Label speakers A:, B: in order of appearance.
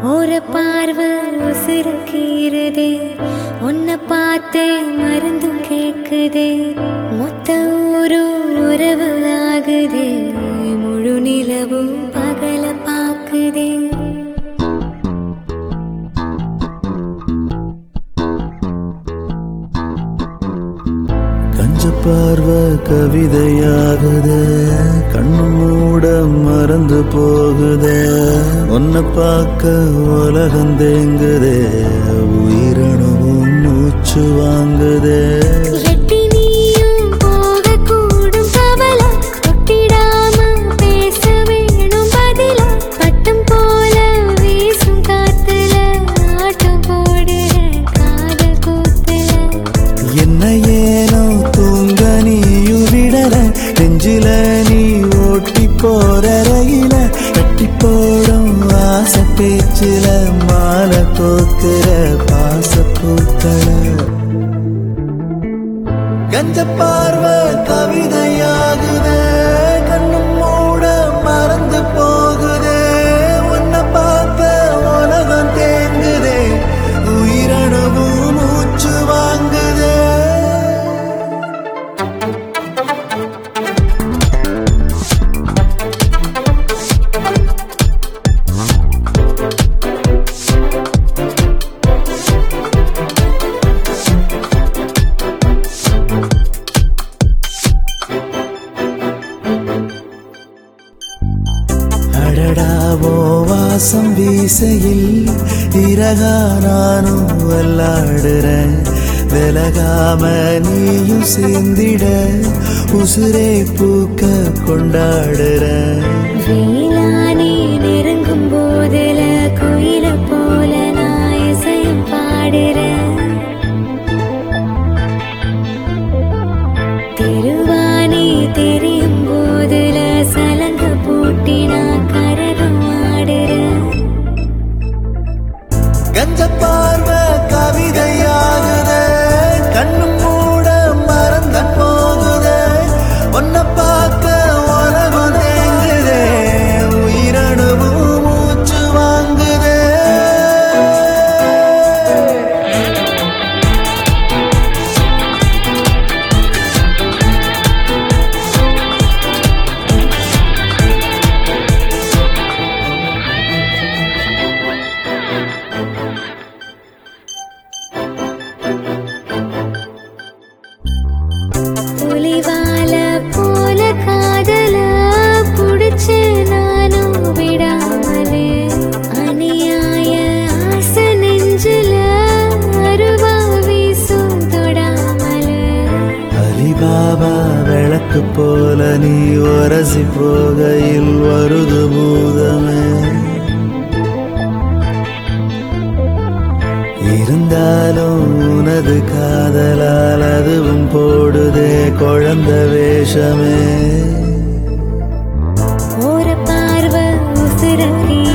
A: ஒரு பார்வை உசிர கீறுதே உன்னை பார்த்தே மருந்தும் கேக்குதே மொத்த ஊரும் உறவு ஆகுதே முழு நிலவும் பகல பாக்குதே
B: கஞ்ச பார்வை கவிதையாகுது கண்ணு மூட மறந்து போகுதே உன்னை பார்க்க உலகம் தேங்குதே உயிரணுவும் மூச்சு வாங்குதே
A: எட்டி நீயும் போகக்கூடும் கவலை தொட்டிடாம பேச வேணும் பதிலா பட்டம் போல வீசும் காத்துல ஆட்டம் போடுற காதல் கூத்துல
B: என்ன ஏனோ தூங்க நீயும் விடல நெஞ்சில நீ ஓட்டி போற ரயில கட்டி போடும் ஆசை பேச்சில மாலை கோக்குற பாச பூக்கள கஞ்ச பார்வை கவிதையாகுதே கண்ணும் மூட மறந்து போகுதே உன்னை பார்க்க உலகம் தேங்குதே உயிரணுவும் மூச்சு வாங்குதே அடடாவோ வாசம் வீசையில் திரகா நானும் விளாடுறேன் விலகாம நீயும் சேர்ந்திட உசுரே பூக்க கொண்டாடுறேன்
A: வேளானே நெருங்கும் போதுல குயில போல நான் இசையும் பாடுறேன் திருவானே தெரியும் போதுல சலங்க பூட்டி நான் கரகம் ஆடுறேன்
B: கஞ்ச பார்வை கவிதையாகுதே கண்ணு மூட மறந்து போகுதே உன்னை பார்க்க உலகம் தேங்குதே உயிரணுவும் மூச்சு வாங்குதே
A: புலிவால போல காதல புடிச்சு நானும் விடாமலே அநியாய ஆசை நெஞ்சில அருவா வீசும் தொடாமலே
B: அலிபாபா விளக்கு போல நீ உரசி போகையில் வருது பூதமே இருந்தாலும் உனது காதலால் அதுவும் போடுதே குழந்த வேஷமே
A: ஒரு பார்வை உசுர